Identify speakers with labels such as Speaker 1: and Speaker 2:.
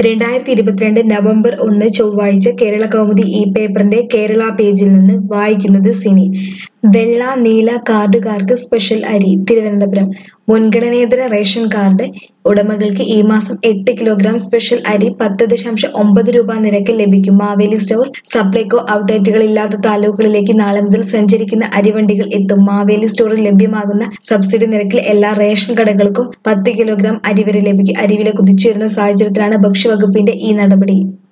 Speaker 1: രണ്ടായിരത്തി ഇരുപത്തിരണ്ട് നവംബർ ഒന്ന് ചൊവ്വാഴ്ച കേരള കൗമുദി ഈ പേപ്പറിന്റെ കേരള പേജിൽ നിന്ന് വായിക്കുന്നത് സിനി വെള്ള നീല കാർഡുകാർക്ക് സ്പെഷ്യൽ അരി തിരുവനന്തപുരം മുൻഗണനേതര റേഷൻ കാർഡ് ഉടമകൾക്ക് ഈ മാസം എട്ട് കിലോഗ്രാം സ്പെഷ്യൽ അരി പത്ത് ദശാംശം ഒമ്പത് രൂപ നിരക്കിൽ ലഭിക്കും മാവേലി സ്റ്റോർ സപ്ലൈകോ ഔട്ട്ലെറ്റുകൾ ഇല്ലാത്ത താലൂക്കുകളിലേക്ക് നാളെ മുതൽ സഞ്ചരിക്കുന്ന അരിവണ്ടികൾ എത്തും മാവേലി സ്റ്റോറിൽ ലഭ്യമാകുന്ന സബ്സിഡി നിരക്കിൽ എല്ലാ റേഷൻ കടകൾക്കും പത്ത് കിലോഗ്രാം അരി വരെ ലഭിക്കും അരിവില കുതിച്ചുയരുന്ന സാഹചര്യത്തിലാണ് ഭക്ഷ്യവകുപ്പിന്റെ ഈ നടപടി